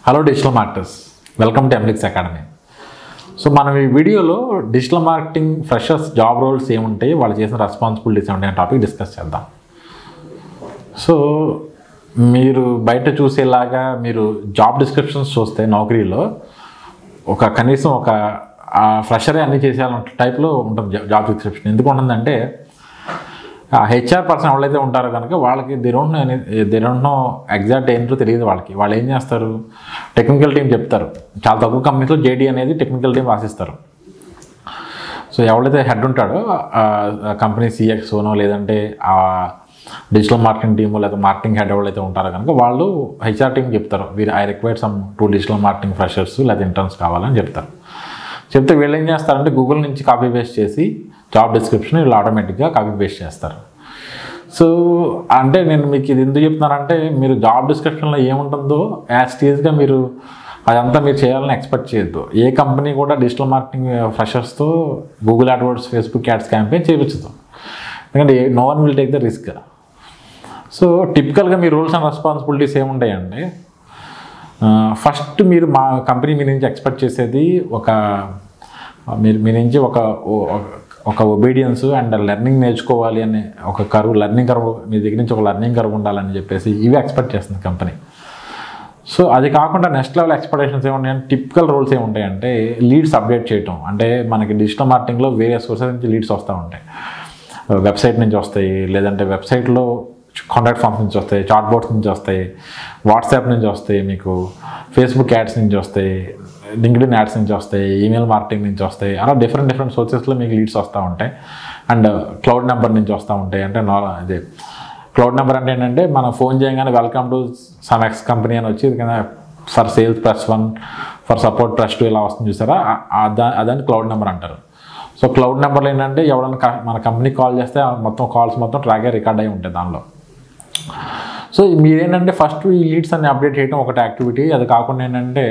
hello digital marketers welcome to Emlix academy so మనం ఈ వీడియోలో digital marketing freshers job roles ఏముంటాయి వాళ్ళు చేసిన రెస్పాన్సిబిలిటీస్ ఏముంటాయి అనే టాపిక్ డిస్కస్ చేద్దాం సో మీరు బయట చూసేలాగా మీరు జాబ్ డిస్క్రిప్షన్స్ చూస్తే నౌకరీలో ఒక కనీసం ఒక ఫ్రెషరే అన్ని చేసేయాలన్న టైప్లో ఉంటుంది జా- జాబ్ డిస్క్రిప్షన్ ఎందుకు ఉంటుందంటే ఆ హెచ్ఆర్ పర్సన్ ఎవరైతే ఉంటారో కనుక వాళ్ళకి they don't know they don't know exact ఏంటో తెలియదు వాళ్ళకి వాళ్ళు ఏం చేస్తారు టెక్నికల్ టీం చెప్తారు చాలా తక్కువ కంపెనీస్లో జేడీ అనేది టెక్నికల్ టీం రాసిస్తారు సో ఎవరైతే హెడ్ ఉంటాడో కంపెనీ సిఎక్స్ఓనో లేదంటే ఆ డిజిటల్ మార్కెటింగ్ టీము లేదా మార్కెటింగ్ హెడ్ ఎవరైతే ఉంటారో కనుక వాళ్ళు హెచ్ఆర్ టీం చెప్తారు వీరు I required some two digital marketing freshers లేదా ఇంటర్న్స్ కావాలని చెప్తారు చెప్తే వీళ్ళు ఏం చేస్తారంటే గూగుల్ నుంచి కాపీ పేస్ట్ చేసి జాబ్ డిస్క్రిప్షన్ వీళ్ళు ఆటోమేటిక్గా కాపీ పేస్ట్ చేస్తారు సో అంటే నేను మీకు ఇది ఎందుకు చెప్తున్నానంటే మీరు జాబ్ డిస్క్రిప్షన్లో ఏముంటుందో యాజ్ స్టేజ్గా మీరు అదంతా మీరు చేయాలని ఎక్స్పెక్ట్ చేయొద్దు ఏ కంపెనీ కూడా డిజిటల్ మార్కెటింగ్ ఫ్రెషర్స్తో Google AdWords Facebook ads campaign చేయించదు ఎందుకంటే no one will take the risk so టిపికల్గా మీ రూల్స్ అండ్ రెస్పాన్సిబిలిటీస్ ఏముంటాయంటే ఫస్ట్ మీరు మా కంపెనీ మీ నుంచి ఎక్స్పెక్ట్ చేసేది ఒక మీరు మీ నుంచి ఒక ఓ- ఒక ఒబీడియన్స్ అండ్ లెర్నింగ్ నేర్చుకోవాలి అనే ఒక కరువు లెర్నింగ్ కరువు మీ దగ్గర నుంచి ఒక లెర్నింగ్ కరువు ఉండాలని చెప్పేసి ఇవి ఎక్స్పెక్ట్ చేస్తుంది కంపెనీ సో అది కాకుండా నెక్స్ట్ లెవెల్ ఎక్స్పెక్టేషన్స్ ఏముంటాయంటే టిపికల్ రోల్స్ ఏముంటాయంటే లీడ్స్ అప్డేట్ చేయటం అంటే మనకి డిజిటల్ మార్కెటింగ్లో వేరే సోర్సెస్ నుంచి లీడ్స్ వస్తూ ఉంటాయి వెబ్సైట్ నుంచి వస్తాయి లేదంటే వెబ్సైట్లో కాంటాక్ట్ ఫామ్స్ నుంచి వస్తాయి చాట్ బోర్డ్స్ నుంచి వస్తాయి వాట్సాప్ నుంచి వస్తాయి మీకు ఫేస్బుక్ యాడ్స్ నుంచి వస్తాయి లింక్డ్ఇన్ యాడ్స్ నుంచి వస్తాయి ఈమెయిల్ మార్కెటింగ్ నుంచి వస్తాయి అలా డిఫరెంట్ డిఫరెంట్ సోర్సెస్లో మీకు లీడ్స్ వస్తూ ఉంటాయి అండ్ క్లౌడ్ నెంబర్ నుంచి వస్తూ ఉంటాయి అంటే నా ఇది క్లౌడ్ నెంబర్ అంటే ఏంటంటే మనం ఫోన్ చేయగానే welcome to some X company అని వచ్చి for sales plus one for support plus two ఇలా వస్తుంది చూసారా ఆ- ఆ దా- అదని క్లౌడ్ నెంబర్ అంటారు సో క్లౌడ్ నెంబర్లు ఏంటంటే ఎవరైనా క- మన కంపెనీకి కాల్ చేస్తే ఆ మొత్తం కాల్స్ మొత్తం ట్రాక్ రికార్డ్ అయి ఉంటాయి దానిలో సో మీరేంటంటే ఫస్ట్ ఈ లీడ్స్ అన్ని అప్డేట్ చేయడం ఒకటి యాక్టివిటీ అది కాకుండా ఏంటంటే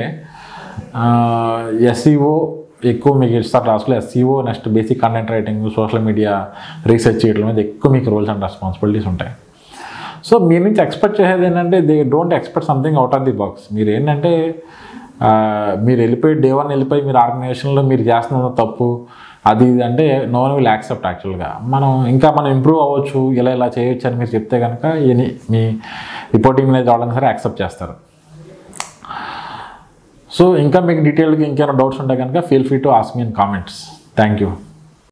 ఎస్ఈఓ ఎక్కువ మీకు ఇస్తారు రాసులు SEO next basic content writing social media research చేయడం మీద ఎక్కువ మీకు రోల్స్ అండ్ రెస్పాన్సిబిలిటీస్ ఉంటాయి సో మీ నుంచి ఎక్స్పెక్ట్ చేసేది ఏంటంటే they don't expect something out of the box మీరు ఏంటంటే ఆ, మీరు వెళ్ళిపోయి డే వన్ వెళ్ళిపోయి మీరు ఆర్గనైజేషన్లో మీరు చేస్తున్న తప్పు అది ఇది అంటే నో వన్ విల్ యాక్సెప్ట్ యాక్చువల్గా మనం ఇంకా మనం ఇంప్రూవ్ అవ్వచ్చు ఇలా ఇలా చేయొచ్చు అని మీరు చెప్తే కనుక ఎనీ మీ రిపోర్టింగ్ మీద రావడానికి సరే యాక్సెప్ట్ చేస్తారు సో ఇంకా మీకు డీటెయిల్గా ఇంకేమైనా డౌట్స్ ఉంటే కనుక feel free to ask me in comments thank you